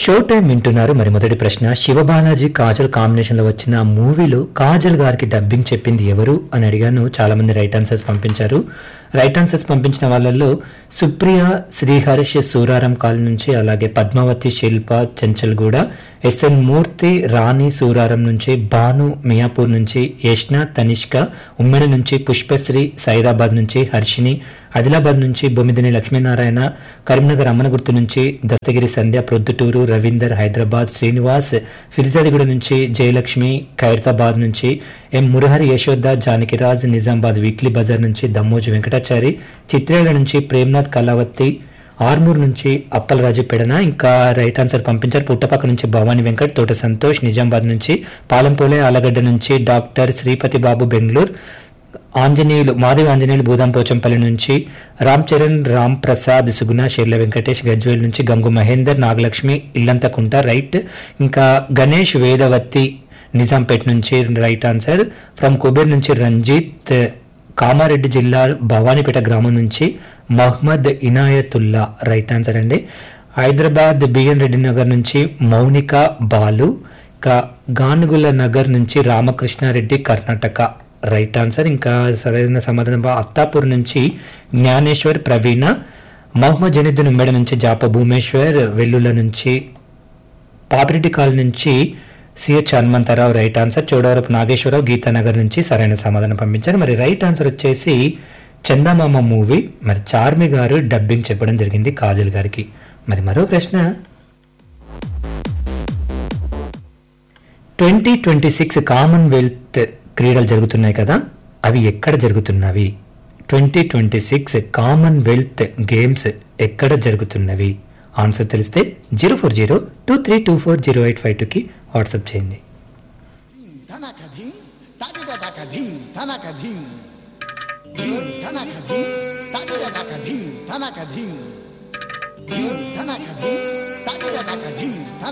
show time వింటున్నారు మరి మొదటి ప్రశ్న శివబాలాజీ కాజల్ కాంబినేషన్ లో వచ్చిన మూవీలో కాజల్ గారికి డబ్బింగ్ చెప్పింది ఎవరు అని అడిగాను చాలా మంది రైట్ ఆన్సర్స్ పంపించారు రైట్ ఆన్సర్స్ పంపించిన వాళ్ళల్లో సుప్రియ శ్రీహర్ష్ సూరారం కాల్ నుంచి అలాగే పద్మావతి శిల్ప చెంచల్గూడ ఎస్ఎన్ మూర్తి రాణి సూరారం నుంచి భాను మియాపూర్ నుంచి యష్ణ తనిష్క ఉమ్మెడ నుంచి పుష్పశ్రీ సైదాబాద్ నుంచి హర్షిని ఆదిలాబాద్ నుంచి బొమ్మిదిని లక్ష్మీనారాయణ కరీంనగర్ అమ్మనగుర్తు నుంచి దస్తగిరి సంధ్య ప్రొద్దుటూరు రవీందర్ హైదరాబాద్ శ్రీనివాస్ ఫిర్జాదిగూడ నుంచి జయలక్ష్మి ఖైరతాబాద్ నుంచి ఎం మురహరి యశోద జానకిరాజ్ నిజామాబాద్ వీక్లీ బజార్ నుంచి దమ్మోజు వెంకటాచారి చిత్రేళ్ల నుంచి ప్రేమ్నాథ్ కళావతి ఆర్మూర్ నుంచి అప్పలరాజు పెడన ఇంకా రైట్ ఆన్సర్ పంపించారు పుట్టపక్క నుంచి భవానీ వెంకట్ తోట సంతోష్ నిజామాబాద్ నుంచి పాలంపోలే ఆలగడ్డ నుంచి డాక్టర్ శ్రీపతి బాబు బెంగళూరు ఆంజనేయులు మాధవి ఆంజనేయులు భూదాం పోచంపల్లి నుంచి రామ్ చరణ్ రామ్ ప్రసాద్ సుగుణ షెర్ల వెంకటేష్ గజ్వేల్ నుంచి గంగు మహేందర్ నాగలక్ష్మి ఇల్లంతకుంట రైట్ ఇంకా గణేష్ వేదవతి నిజాంపేట్ నుంచి రైట్ ఆన్సర్ ఫ్రమ్ కుబేర్ నుంచి రంజిత్ కామారెడ్డి జిల్లా భవానీపేట గ్రామం నుంచి మహ్మద్ ఇనాయతుల్లా రైట్ ఆన్సర్ అండి హైదరాబాద్ బిఎన్ రెడ్డి నగర్ నుంచి మౌనిక బాలు ఇంకా గానుగుల నగర్ నుంచి రామకృష్ణారెడ్డి కర్ణాటక రైట్ ఆన్సర్ ఇంకా సరైన సమాధానం బా- అత్తాపూర్ నుంచి జ్ఞానేశ్వర్ ప్రవీణ మహమ్మద్ జనీద్దీన్ ఉమ్మేడ నుంచి జాప భూమేశ్వర్ వెల్లుల నుంచి పాపిరెడ్డి కాల్ నుంచి CH Hanumantharao right answer Chodavarapu Nageswararao Geethanagar నుంచి సరైన సమాధానం పంపించారు మరి రైట్ ఆన్సర్ వచ్చేసి చందమామ మూవీ మరి చార్మి గారు డబ్బింగ్ చెప్పడం జరిగింది కాజల్ గారికి మరి మరో ప్రశ్న ట్వంటీ ట్వంటీ సిక్స్ కామన్వెల్త్ క్రీడలు జరుగుతున్నాయి కదా అవి ఎక్కడ జరుగుతున్నవి twenty twenty six commonwealth games ఎక్కడ జరుగుతున్నవి ఆన్సర్ తెలిస్తే zero four zero two three two four zero eight five టూకి వాట్సాప్ చేయండి ధనకధీం తడిడకధీం ధనకధీం ధీం ధనకధీం తడిడకధీం ధనకధీం ధీం ధనకధీం తడిడకధీం